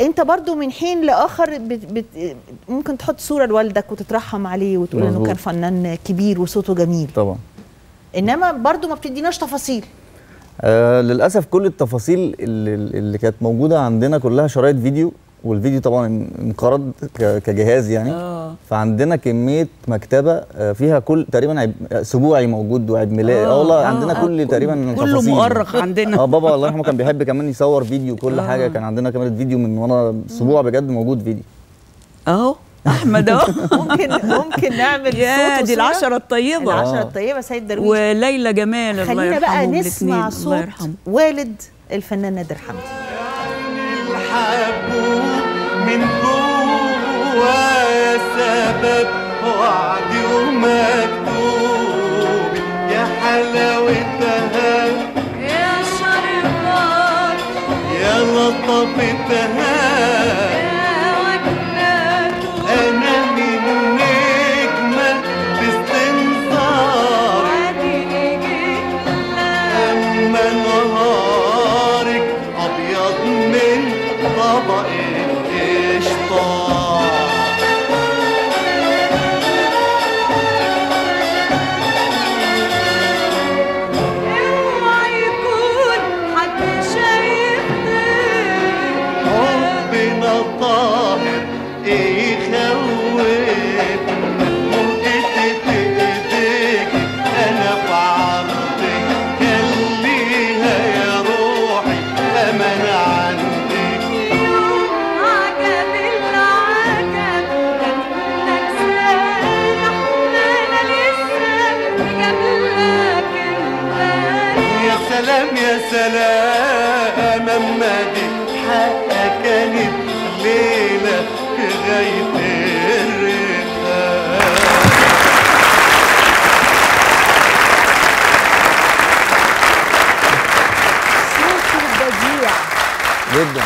انت برضو من حين لاخر بت بت ممكن تحط صوره لوالدك وتترحم عليه وتقول انه مظبوط. كان فنان كبير وصوته جميل طبعا انما برضو ما بتديناش تفاصيل آه للاسف كل التفاصيل اللي, اللي كانت موجوده عندنا كلها شرايط فيديو والفيديو طبعا انقرض ك- كجهاز يعني اه فعندنا كميه مكتبه آه، فيها كل تقريبا عيب اسبوعي موجود وعيد ميلاد اه والله عندنا كل تقريبا كله تفاصيل. مؤرخ عندنا اه بابا الله يرحمه كان بيحب كمان يصور فيديو كل آه. حاجه كان عندنا كاميرا فيديو من وانا اسبوع بجد موجود فيديو اهو احمد اهو ممكن ممكن نعمل يا صوت دي وصورة؟ العشرة الطيبة العشرة آه. الطيبة سيد درويش وليلى جمال الله خلينا بقى يرحمهم نسمع الاتنين، الله صوت يرحمه والد الفنان نادر حمدي الحبوب من جوايا سبب وعدي ومكتوب يا حلاوتها يا شربات يا لطفتها يا وجنات انا من نجمة باستنظار واديني جيت اما نهارك ابيض من طبق القشطة اوعى يكون حد شايفني حبنا طاهر ايه يخوف وقتت ايديك انا في عرضك خليها يا روحي امان عندك يوم عجب العجب انك سارح انا لسه جابلك امبارح يا سلام يا سلام اما دي حقها كانت ليلة في غاية الرخاء صوته بديع جدا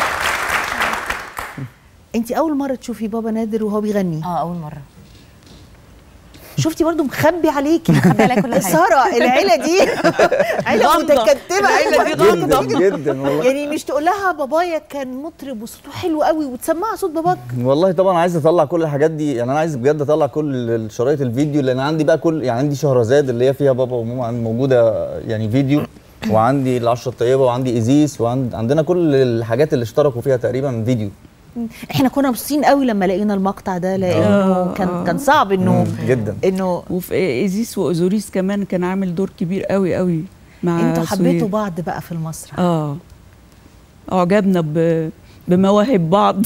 انت اول مرة تشوفي بابا نادر وهو بيغني اه اول مره شفتي برضو مخبي عليكي مخبي عليا كل حاجة. ساره العيله دي عيله غامضة. متكتمه العيلة دي جدا جدا والله يعني مش تقول لها بابايا كان مطرب وصوته حلو قوي وتسمعها صوت باباك والله طبعا عايز اطلع كل الحاجات دي يعني انا عايز بجد اطلع كل الشرايط الفيديو لان عندي بقى كل يعني عندي شهرزاد اللي هي فيها بابا وماما عندي موجوده يعني فيديو وعندي العشرة الطيبة وعندي ايزيس وعندنا كل الحاجات اللي اشتركوا فيها تقريبا فيديو احنا كنا مبسوطين قوي لما لقينا المقطع ده لانه آه، كان آه. كان صعب انه مم، جدا انه وفي ايزيس واوزوريس كمان كان عامل دور كبير قوي قوي مع انتوا سهير. حبيتوا بعض بقى في المسرح اه اعجبنا ب... بمواهب بعض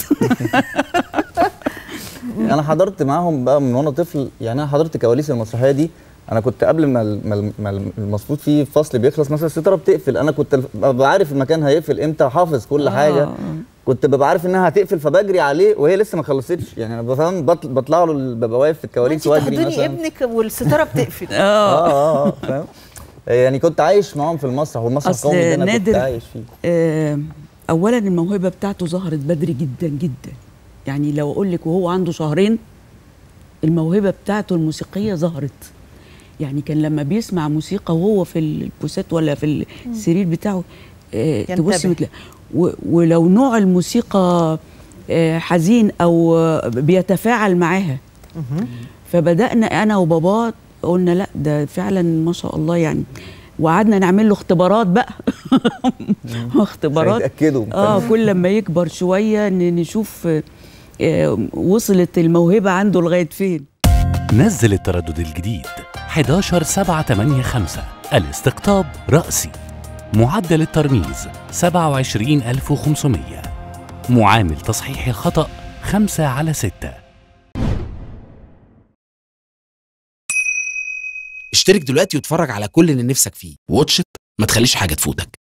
انا حضرت معاهم بقى من وانا طفل يعني انا حضرت كواليس المسرحيه دي انا كنت قبل ما ال- ما ال- ما المفروض فيه فصل بيخلص مثلا الستاره بتقفل انا كنت الف- ببقى عارف المكان هيقفل امتى حافظ كل حاجه آه. كنت ببقى عارف انها هتقفل فبجري عليه وهي لسه ما خلصتش يعني انا بفهم بطل بطلع له ال- ببقى واقف في انت الكواليس واجري تحضني مثلا ابنك والستاره بتقفل اه اه اه اه فاهم يعني كنت عايش معاهم في المسرح والمسرح أصل القومي ده انا كنت نادر- عايش فيه آه، اولا الموهبه بتاعته ظهرت بدري جدا جدا يعني لو اقول لك وهو عنده شهرين الموهبه بتاعته الموسيقيه ظهرت يعني كان لما بيسمع موسيقى وهو في البوسات ولا في السرير بتاعه آه ينتبه. تبصي مثل و- ولو نوع الموسيقى آه حزين او آه، بيتفاعل معاها فبدانا انا وبابا قلنا لا ده فعلا ما شاء الله يعني وقعدنا نعمل له اختبارات بقى اختبارات هيتاكدوا اه كل لما يكبر شويه ن- نشوف آه، آه، وصلت الموهبه عنده لغايه فين نزل التردد الجديد 11 7 8 5 الاستقطاب رأسي معدل الترميز 27500 معامل تصحيح الخطأ 5 على 6 اشترك دلوقتي واتفرج على كل اللي نفسك فيه واتش إت، ما تخليش حاجة تفوتك